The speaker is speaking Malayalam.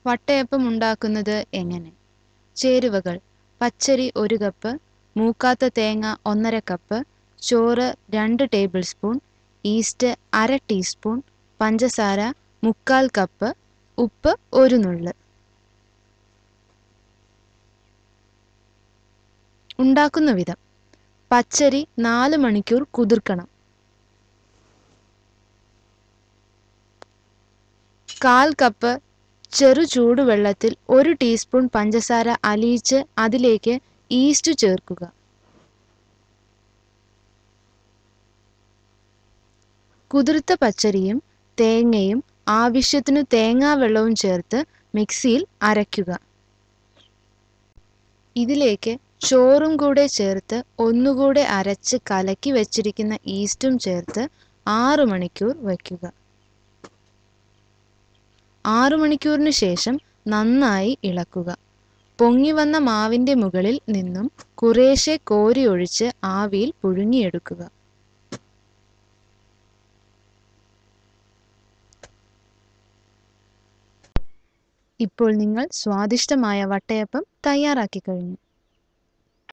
വട്ടയപ്പം ഉണ്ടാക്കുന്നത് എങ്ങനെ ചേരുവകൾ പച്ചരി ഒരു കപ്പ് മൂക്കാത്ത തേങ്ങ ഒന്നര കപ്പ് ചോറ് രണ്ട് ടേബിൾ സ്പൂൺ ഈസ്റ്റ് അര ടീസ്പൂൺ പഞ്ചസാര മുക്കാൽ കപ്പ് ഉപ്പ് ഒരു നുള്ള് ഉണ്ടാക്കുന്ന വിധം പച്ചരി നാല് മണിക്കൂർ കുതിർക്കണം കാൽ കപ്പ് ചെറു ചൂടുവെള്ളത്തിൽ ഒരു ടീസ്പൂൺ പഞ്ചസാര അലിയിച്ച് അതിലേക്ക് ഈസ്റ്റ് ചേർക്കുക കുതിർത്ത പച്ചരിയും തേങ്ങയും ആവശ്യത്തിന് തേങ്ങാ വെള്ളവും ചേർത്ത് മിക്സിയിൽ അരയ്ക്കുക ഇതിലേക്ക് ചോറും കൂടെ ചേർത്ത് ഒന്നുകൂടെ അരച്ച് കലക്കി വെച്ചിരിക്കുന്ന ഈസ്റ്റും ചേർത്ത് ആറു മണിക്കൂർ വയ്ക്കുക ആറു മണിക്കൂറിന് ശേഷം നന്നായി ഇളക്കുക പൊങ്ങി വന്ന മാവിന്റെ മുകളിൽ നിന്നും കുറേശ്ശെ കോരി ഒഴിച്ച് ആവിയിൽ പുഴുങ്ങിയെടുക്കുക ഇപ്പോൾ നിങ്ങൾ സ്വാദിഷ്ടമായ വട്ടയപ്പം തയ്യാറാക്കി കഴിഞ്ഞു